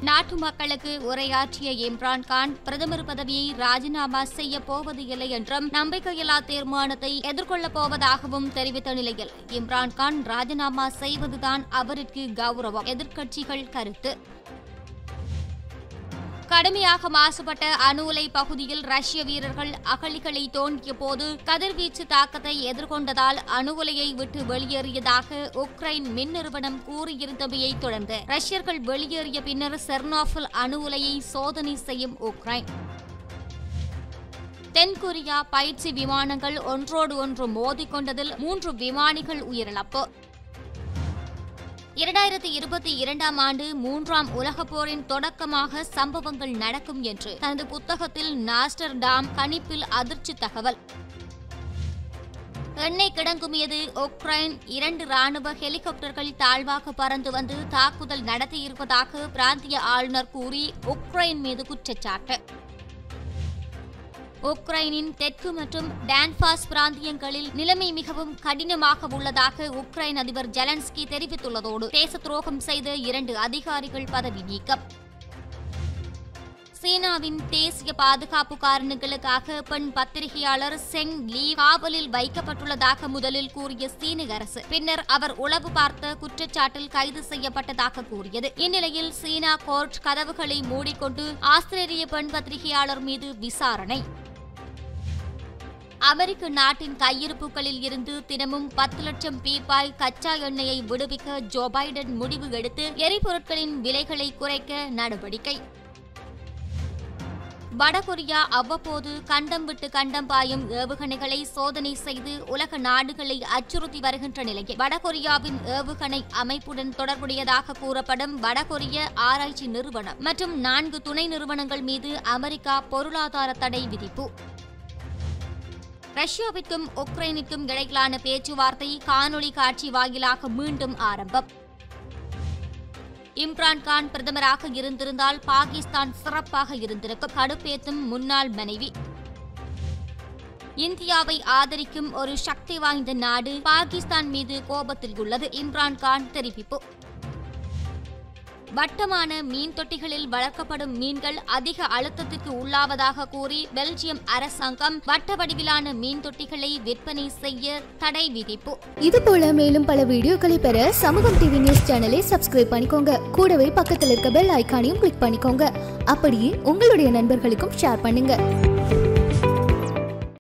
நாட்டு மக்களுக்கு உரையாற்றிய இம்ரான் கான் பிரதமர் பதவியை ராஜினாமா செய்ய போவது இல்லை என்றும் நம்பிக்கையில்லா தீர்மானத்தை எதிர்கொள்ளப் போவதாகவும் தெரிவித்த நிலையில் இம்ரான் கான் ராஜினாமா செய்வதுதான் அவருக்கு கௌரவம் எதிர்க்கட்சிகள் கருத்து கடுமையாக மாசுபட்ட அணு உலை பகுதியில் ரஷ்ய வீரர்கள் அகழிகளை தோண்டிய போது கதிர்வீச்சு தாக்கத்தை எதிர்கொண்டதால் அணு உலையை விட்டு வெளியேறியதாக உக்ரைன் மின் நிறுவனம் கூறியிருந்தமையை தொடர்ந்து ரஷ்யர்கள் வெளியேறிய பின்னர் செர்னாஃபில் அணு உலையை சோதனை செய்யும் உக்ரைன் தென்கொரியா பயிற்சி விமானங்கள் ஒன்றோடு ஒன்று மோதிக்கொண்டதில் மூன்று விமானிகள் உயிரிழப்பு இரண்டாயிரத்தி இருபத்தி இரண்டாம் ஆண்டு மூன்றாம் உலகப் போரின் தொடக்கமாக சம்பவங்கள் நடக்கும் என்று தனது புத்தகத்தில் நாஸ்டர்டாம் கணிப்பில் அதிர்ச்சி தகவல் எண்ணெய் கிடங்குமியது உக்ரைன் இரண்டு ராணுவ ஹெலிகாப்டர்கள் தாழ்வாக பறந்து வந்து தாக்குதல் நடத்தியிருப்பதாக பிராந்திய ஆளுநர் கூறி உக்ரைன் மீது குற்றச்சாட்டு உக்ரைனின் தெற்கு மற்றும் டான்பாஸ் பிராந்தியங்களில் நிலைமை மிகவும் கடினமாக உள்ளதாக உக்ரைன் அதிபர் ஜெலன்ஸ்கி தெரிவித்துள்ளதோடு தேச துரோகம் செய்த இரண்டு அதிகாரிகள் பதவி நீக்கம் சீனாவின் தேசிய பாதுகாப்பு காரணங்களுக்காக பெண் பத்திரிகையாளர் செங் லீ காவலில் வைக்கப்பட்டுள்ளதாக முதலில் கூறிய சீன அரசு பின்னர் அவர் உளவு பார்த்த குற்றச்சாட்டில் கைது செய்யப்பட்டதாக கூறியது இந்நிலையில் சீனா கோர்ட் கதவுகளை மூடிக்கொண்டு ஆஸ்திரேலிய பெண் பத்திரிகையாளர் மீது விசாரணை அமெரிக்க நாட்டின் கையிருப்புகளில் இருந்து தினமும் பத்து லட்சம் பீப்பாய் கச்சா எண்ணெயை விடுவிக்க ஜோ பைடன் முடிவு எடுத்து எரிபொருட்களின் விலைகளை குறைக்க நடவடிக்கை வடகொரியா அவ்வப்போது கண்டம் விட்டு கண்டம் பாயும் ஏவுகணைகளை சோதனை செய்து உலக நாடுகளை அச்சுறுத்தி வருகின்ற நிலையில் வடகொரியாவின் ஏவுகணை அமைப்புடன் தொடர்புடையதாக கூறப்படும் வடகொரிய ஆராய்ச்சி நிறுவனம் மற்றும் நான்கு துணை நிறுவனங்கள் மீது அமெரிக்கா பொருளாதார தடை விதிப்பு ரஷ்யாவிற்கும் உக்ரைனுக்கும் இடையிலான பேச்சுவார்த்தை காணொலி காட்சி வாயிலாக மீண்டும் ஆரம்பம் இம்ரான் கான் பிரதமராக இருந்திருந்தால் பாகிஸ்தான் சிறப்பாக இருந்திருக்கும் கடுப்பேத்தும் முன்னாள் மனைவி இந்தியாவை ஆதரிக்கும் ஒரு சக்தி வாய்ந்த நாடு பாகிஸ்தான் மீது கோபத்தில் உள்ளது இம்ரான் கான் தெரிவிப்பு வட்டமான மீன் தொட்டிகளில் வளர்க்கப்படும் மீன்கள் அதிக அழுத்தத்திற்கு உள்ளாவதாக கூறி பெல்ஜியம் அரசாங்கம் வட்ட வடிவிலான மீன் தொட்டிகளை விற்பனை செய்ய தடை விதிப்பு இது போல மேலும் பல வீடியோக்களை பெற சமூகம் டிவி நியூஸ் சேனலை சப்ஸ்கிரைப் பண்ணிக்கோங்க கூடவே பக்கத்தில் இருக்க பெல் ஐகானையும் கிளிக் பண்ணிக்கோங்க அப்படியே உங்களுடைய நண்பர்களுக்கும் ஷேர் பண்ணுங்க